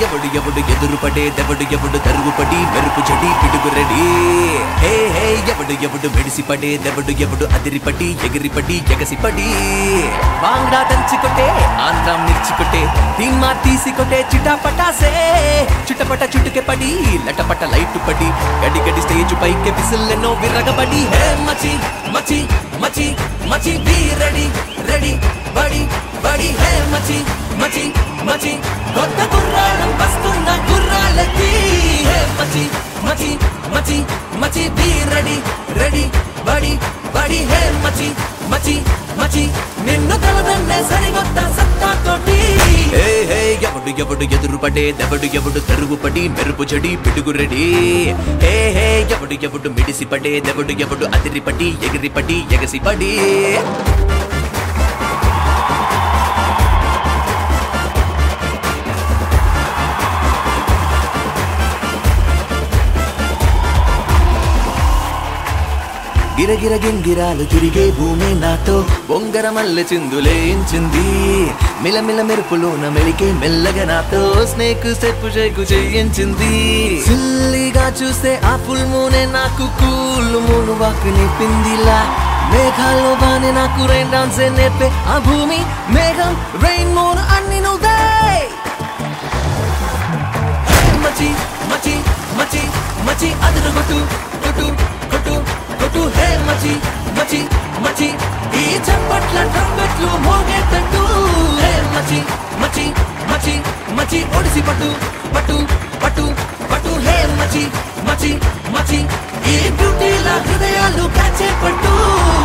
ఎవడు ఎవడు ఎదురు పడే దెవడు ఎవడు దరుగుపడి మెరుపు చెడి పిడుగు రెడీ హే హే ఎవడు ఎవడు మెడిసి పడే దెవడు ఎవడు అదిరిపడి ఎగిరిపడి ఎగసిపడి బాంగ్డా దంచుకొట్టే ఆంధ్రా మిర్చికొట్టే ధీమా తీసికొట్టే చిటాపటాసే చిటపట చుట్టుకే పడి లటపట లైట్ పడి గడి గడి స్టేజ్ పైకి విసిల్లెన్నో విరగబడి హే మచి మచి మచి మచి బీ రెడీ రెడీ బడి బడి హే మచి మచి మచి కొత్త గుర్రాలు వస్తున్న గుర్రాలకి హే మచి మచి మచి మచి బీ రెడీ రెడీ బడి బడి హే మచి మచి మచి నిన్ను కలదన్నే సరిగొత్త సత్తా తోటి హే హే ఎవడు ఎవడు ఎదురు పడే దెవడు ఎవడు తరుగుపడి మెరుపు చెడి పిడుగు రెడీ హే హే ఎవడు ఎవడు మిడిసి పడే దెవడు ఎవడు అదిరిపడి ఎగిరిపడి ఎగసిపడి గిరగిర గింగిరాలు తిరిగే భూమి నాతో బొంగర మల్లె చిందులేయించింది మిలమిల మెరుపులోన మెలికే మెల్లగా నాతో స్నేక్ స్టెప్ షేకు చేయించింది సిల్లిగా చూస్తే ఆ ఫుల్ మూనే నాకు కూల్ మూను వాకు నిప్పిందిలా మేఘాల్లో బానే నాకు రైన్ డాన్స్ నేర్పే ఆ భూమి మేఘం రైన్ మూన్ అన్ని నువ్వే మచి మచి మచి మచి అదురు కొట్టు కొట్టు కొట్టు కొట్టు హే మచి మచి మచి ఈ చప్పట్ల ట్రంపెట్లు మోగేటట్టు హే మచి మచి మచి మచి ఒడిసి పట్టు పట్టు పట్టు పట్టు హే మచి మచి మచి ఈ బ్యూటీల హృదయాలు కాచే పట్టు